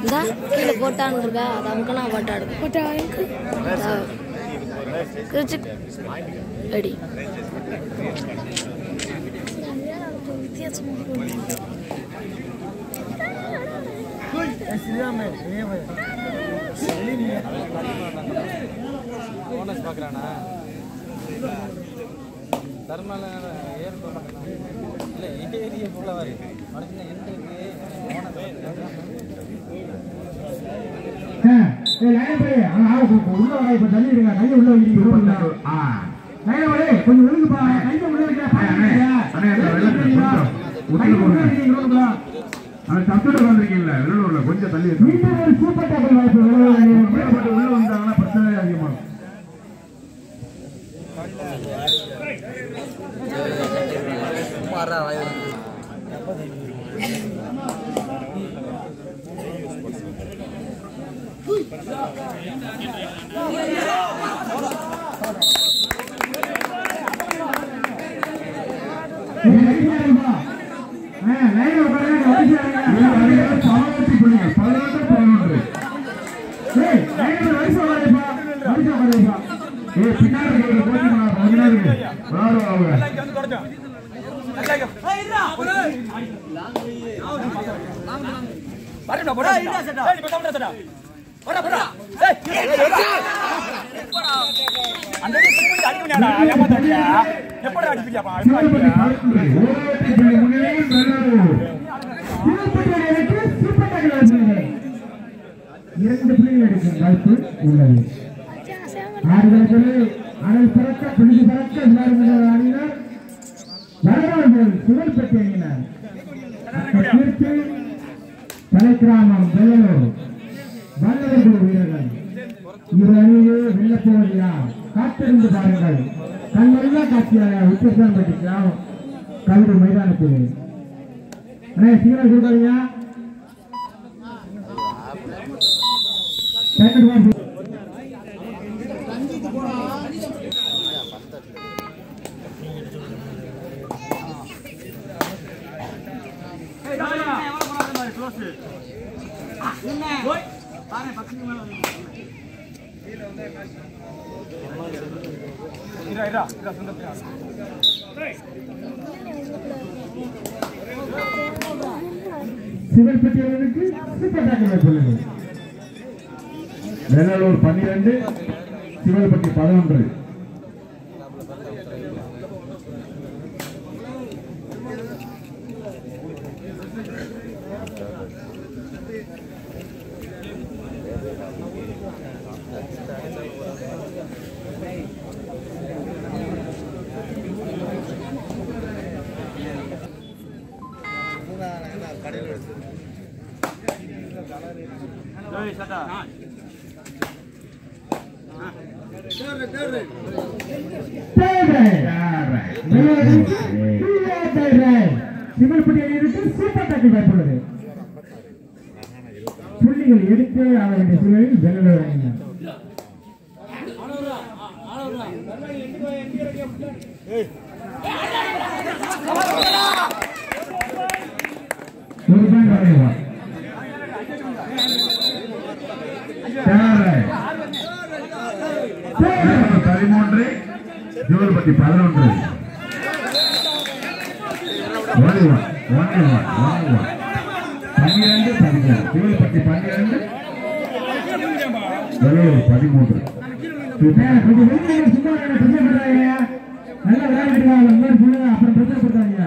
இந்தா கீழே போட்டான்னு இருக்கா அது அமுக்கனா போட்டா எடுக்கும் போட்டா கிழிச்சு அடி போனஸ் பார்க்குறானா தர்மால ஏர் இல்லை ஏரியா ஃபுல்லாக வரு அடுத்து எந்த உள்ள வர இப்ப தள்ளி இருங்க கையை உள்ள வைக்கிறீங்க கையை விடு கொஞ்சம் ஒழுங்குப்பா கையை உள்ள வைக்கிற கொஞ்சம் தள்ளி மீண்டும் ஒரு சூப்பர் டாக்கல் வாய்ப்பு விளையாடுங்க. உள்ள வந்தாங்கன்னா பிரச்சனை அதிகமாகும் நீங்க லைன்ல இருப்பா. ஆ, லைன்ல உட்காருங்க, வரிசையா இருங்க. பதினெட்டு புள்ளிகள் பதினெட்டு பதினொன்று ஏய், லைன்ல வரிசை உட்காருப்பா. வரிசை உட்காருப்பா. ஏய் பின்னாடி இருக்கிற கோச்சு பண்ணா கொஞ்ச நேரம் இருக்கு. விளையாடுவா அவங்க சிவப்பட்டி பதினொன்று ஓராயிரத்தி புள்ளி முன்னிலையில் பெங்களூரு திருப்பதி அணிக்கு சூப்பர் டாக்கல் வாய்ப்பு. இரண்டு புள்ளிகள் எடுக்கும் வாய்ப்பு உள்ளது ஆறுதல் அனல் பறக்க பிடிச்சு பறக்க விளையாடுகின்ற அணியினர் வரலாறுகள் சுழல்பட்டி அணியினர் தீர்த்து தலைக்கிராமம் பெங்களூர் வல்லவர்கள் வீரர்கள் இரு அணியே வெல்லப்போவது யார் காத்திருந்து பாருங்கள் கண்ணெல்லா காட்சியாக உத்தரசான்பட்டி கிராமம் கல்வி மைதானத்தில் அண்ணே சீக்கிரம் கொடுக்காதீங்க செகண்ட் ஒன் சிவல்பட்டி அணிக்கு சூப்பர் டாக்கல் சொல்லுங்க வெள்ளலூர் பன்னிரண்டு சிவல்பட்டி பதினொன்று சிவல்பட்டி அணியிற்கு சூப்பர் டாக்கல் வாய்ப்புள்ளது புள்ளிகள் எடுத்து ஆக வேண்டிய சூழலில் வெள்ளலூர் அணியினர் ஒரு பாயிண்ட் வரைவா பதிமூன்று சிவல்பட்டி பதினொன்று one one one one one one பன்னிரண்டு பதிமூணு சிவல்பட்டி பன்னிரண்டு வெள்ளலூர் பதிமூன்று கொஞ்சம் வெளியே சும்மா இருங்க, பிரச்சனை பண்றாங்க நல்லா விளையாடிட்டு வாங்க இந்த மாதிரி சொல்லுங்க அப்புறம் பிரச்சனை பண்றாங்க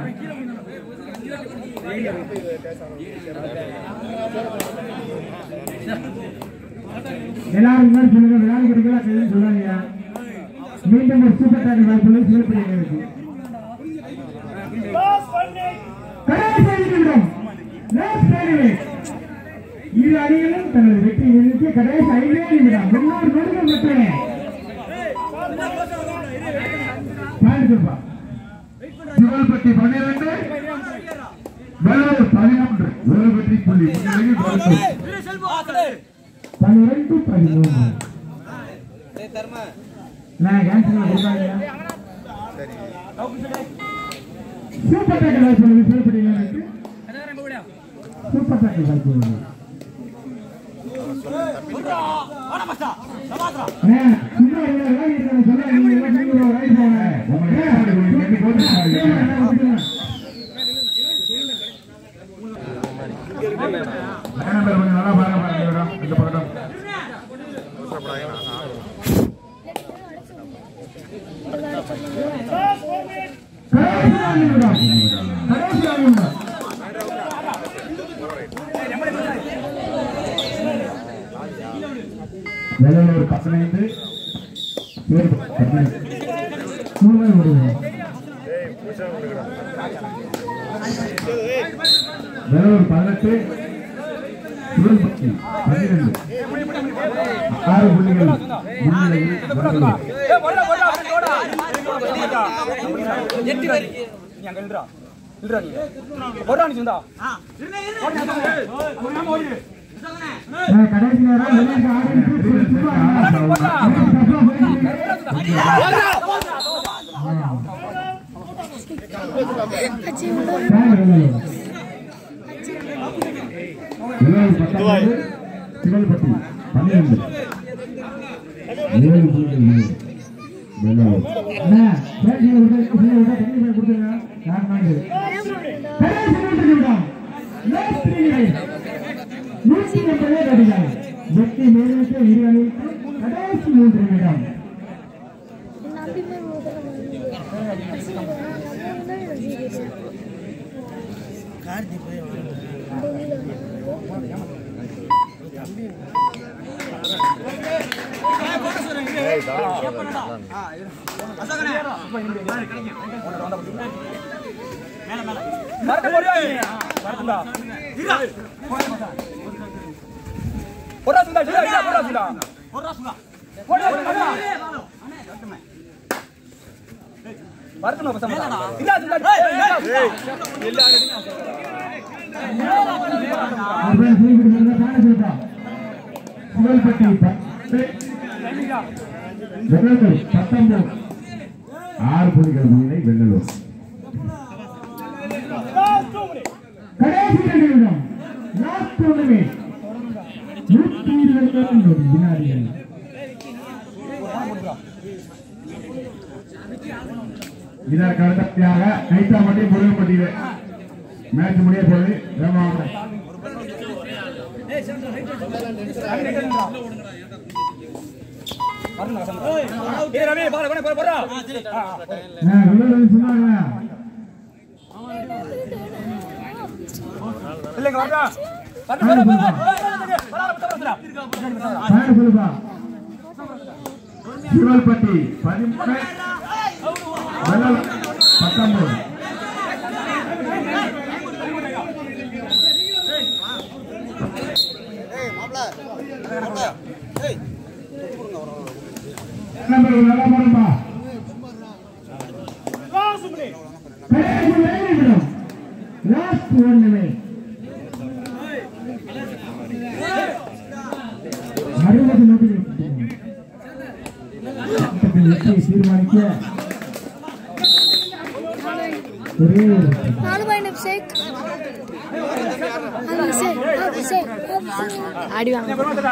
எல்லாரும் இந்த மாதிரி சொல்லுங்க விளையாடி கொடுக்கலாம் செய்யுன்னு சொல்லாதீங்க மீண்டும் ஒரு சூப்பர் டாக்கல் வாய்ப்புள்ள சிவப்படி இருக்கு கடைசி நிமிடம் லாஸ்ட் டைம் இரு அணிகளும் தனது வெற்றி எண்ணிக்கை கடைசி ஐந்தே நிமிடம் முன்னூறு நொடிகள் மட்டுமே பாயிண்ட் சொல்பா சிவல்பட்டி பன்னிரண்டு வெள்ளலூர் பதிமூன்று ஒரு வெற்றி புள்ளி முன்னிலையில் பதினொன்று பன்னிரெண்டு பதிமூணு தர்மா நான் கேன்சல் கொடுத்தாங்க சூப்பர் டாக்கல் வாய்ப்பு சிவப்படி சூப்பர் டாக்கல் வாய்ப்பு அண்ணே, சும்மா இவ்வளவு விளையாடி இருக்காங்க, சொல்ல நீங்க எல்லாம் நீங்க ஒரு ரைட் போங்க. உங்களை ஏற்பாடு பண்ணி கட்டி போட்டு விட்டுருங்க, அண்ணே, விட்டுருங்க. லைனா பேர் கொஞ்சம் நல்லா பாருங்க பாருங்க இவரம், இந்த பக்கம் கடைசி நாலு நிமிடம். கடைசி நாலு நிமிடம். வெள்ளலூர் பதினைந்து பேர் பதினைந்து மூணு பேர் விடுங்க. வெள்ளலூர் பதினெட்டு திருப்பதி பன்னிரண்டு ஆறு புள்ளிகள் முன்னிலையில் வெள்ளலூர் அண்ணே, கடைசி நேரம் வெளியே ஆடி சும்மா சும்மா வெள்ளலூர் பத்தொன்பது சிவல்பட்டி பன்னிரண்டு ஏழு புள்ளிகள் வெள்ளலூர் அண்ணே, பேட்டி விட்டு, இதை விட்டா தண்ணி போய் கொடுத்துருங்க. யார் நாடு? கடைசி மூன்று நிமிடம். Last three minutes. நூற்றி எண்பதே கடிகாரம். வெற்றி மேலிட்டு இரு அணிக்கு கடைசி மூன்று நிமிடம் அவர்கள் செய்திருந்த பாடசேட்டா புகழ்பட்டி பத்து வெள்ளலூர் பத்தொன்பது ஆறு புள்ளிகள் முன்னிலை வெள்ளலூர் கடைசி இரண்டு நிமிடம் லாஸ்ட் ஒன்றுமே நூற்றி இருபத்தி ரெண்டு வினாடிகள் இதற்கு அடுத்தபடியாக கைத்தாம்பட்டி முருகன்பட்டியில மேட்ச் முடிய போகுது வேகமாக ஆ, விளையாடு சொன்னாங்க பாட சொல்லுப்பா சிவல்பட்டி பதிமூணு வெள்ளலூர் பத்தொன்பது நம்பர் நல்லா போடும்பா கடைசி ஏழு நிமிடம் லாஸ்ட் ஒன்றுமே அறுபது நொடிகள் ஆட்டத்தில் வெற்றியை தீர்மானிக்க ஒரே ஒரு நாலு பாயிண்ட் சேக் அடி வாங்க